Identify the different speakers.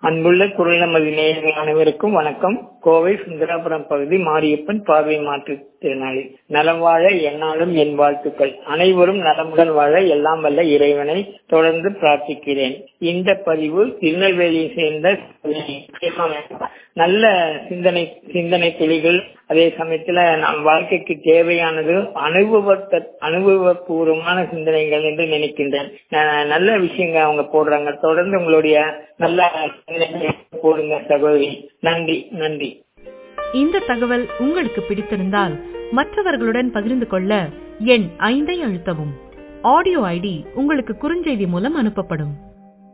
Speaker 1: அன்புள்ள குரல் நமது நேயர்கள் அனைவருக்கும் வணக்கம் கோவை சுந்தராபுரம் பகுதி மாரியப்பன் பார்வை மாற்றுத்திறனாளி நலம் வாழ என்னாலும் என் வாழ்த்துக்கள் அனைவரும் நலமுடன் வாழ எல்லாம் வல்ல இறைவனை தொடர்ந்து பிரார்த்திக்கிறேன் இந்த பதிவு திருநெல்வேலியை சேர்ந்த நல்ல சிந்தனை சிந்தனை துளிகள் அதே சமயத்துல நம் வாழ்க்கைக்கு தேவையானது அனுபவ அனுபவபூர்வமான சிந்தனைகள் என்று நினைக்கின்றேன் நல்ல விஷயங்க அவங்க போடுறாங்க தொடர்ந்து உங்களுடைய நல்ல போடுங்க சகோதரி நன்றி நன்றி
Speaker 2: இந்த தகவல் உங்களுக்கு பிடித்திருந்தால் மற்றவர்களுடன் பகிர்ந்து கொள்ள எண் ஐந்தை அழுத்தவும் ஆடியோ ஐடி உங்களுக்கு குறுஞ்செய்தி மூலம் அனுப்பப்படும்